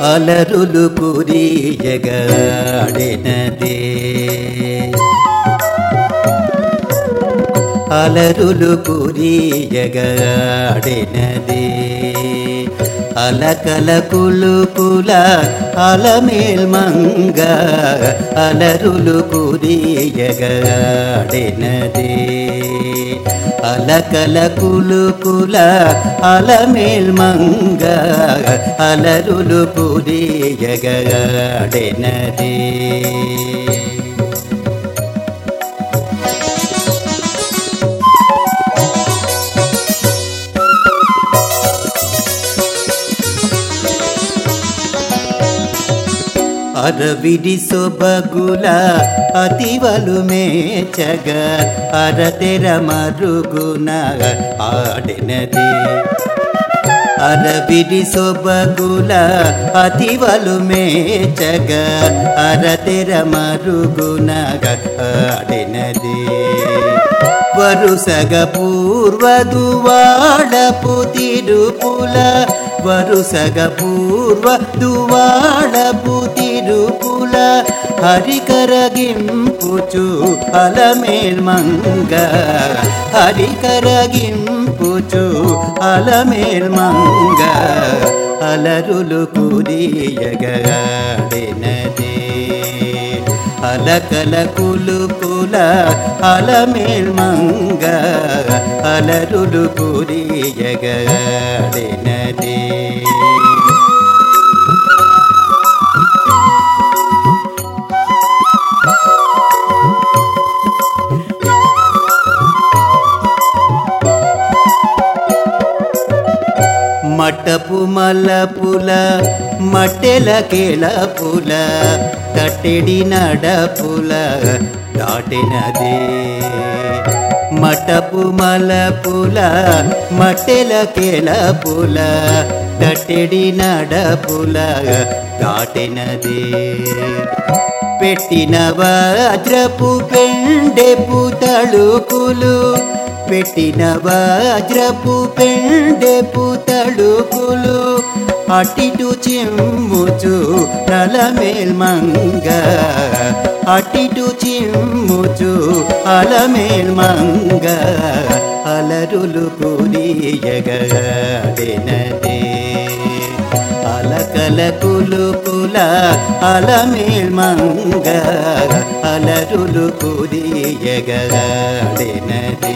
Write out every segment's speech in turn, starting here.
అలరులు కురియగాడినదే అలరులు కురియగాడినదే అలకల కులుకుల అలమేల్ మంగ అలరులు కురియగాడినదే అలకల కులుకుల అలమేల్ మంగ అలరులు కురియగాడినదే అరవిడి సొబగుల అతివలు మేచగ అరతెర మరుగున ఆడినది అరవిడి సొబగుల అతివలు మేచగ అరతెర మరుగున ఆడినది వరుసగ పూర్వదువాడపు తిరుపుల వరుసగ పూర్వ దువాడపు తిరుపుల హరికరగింపుచు అలమేల్ మంగ హరికరగింపుచు అలమేల్ మంగ అలరులు కురియగడినదే అలకల కులుకుల అలమేల్ మంగ అలరులు కురియగడినదే మటపు మల్లపుల మట్టెల కేళపుల తట్టెడి నడపుల దాటినదే మటపు మలపుల మట్టెల కేళపుల తట్టెడి నడపుల దాటినదే పెట్టిన వజ్రపు పెండెపు తళుకులు పెట్టిన వజ్రపు పెండెపు తళుకులు అటిటు చిమ్ముచు నలమేల్ మంగ అటిటు చిమ్ముచు అలమేల్ మంగ అలరులు కురియగడినదే అలకల కులుకుల అలమేల్ మంగ అలరులు కురియగడినదే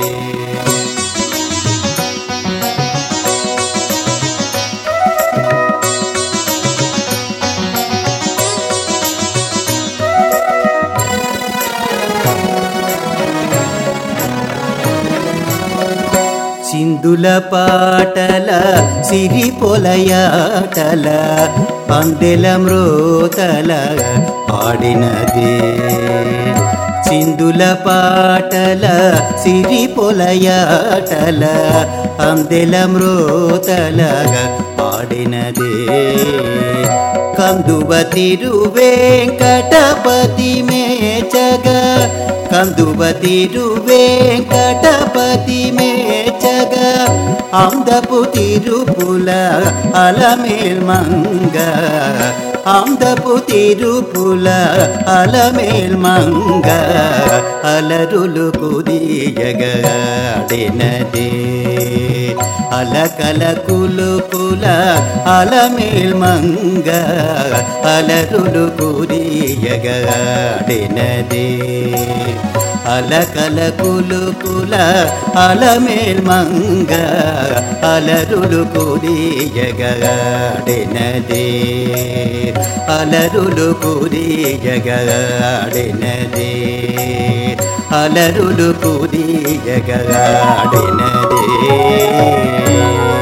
సింధుల పాటల సిరి పొలయాటల అందెల మ్రోతల ఆడినదే సింధుల పాటల సిరి పొలయాటల అందెల మ్రోతల ఆడినదే కందువ తిరువేంకటపతి మేచగ కందువ తిరువేంకటపతి మేచగ అందపు తిరుపుల అలమేల్ మంగ అందపు తిరుపుల అలమేల్ మంగ అలరులు కుదియగడినదే అలకల కులుకుల అలమేల్ మంగ అలరులు కుదియగడినదే అలకల కులుకుల అలమేల్ మంగ అలరులు కుదియగడినదే అలరులు కుదియగడినదే అలరులు కుదియగడినదే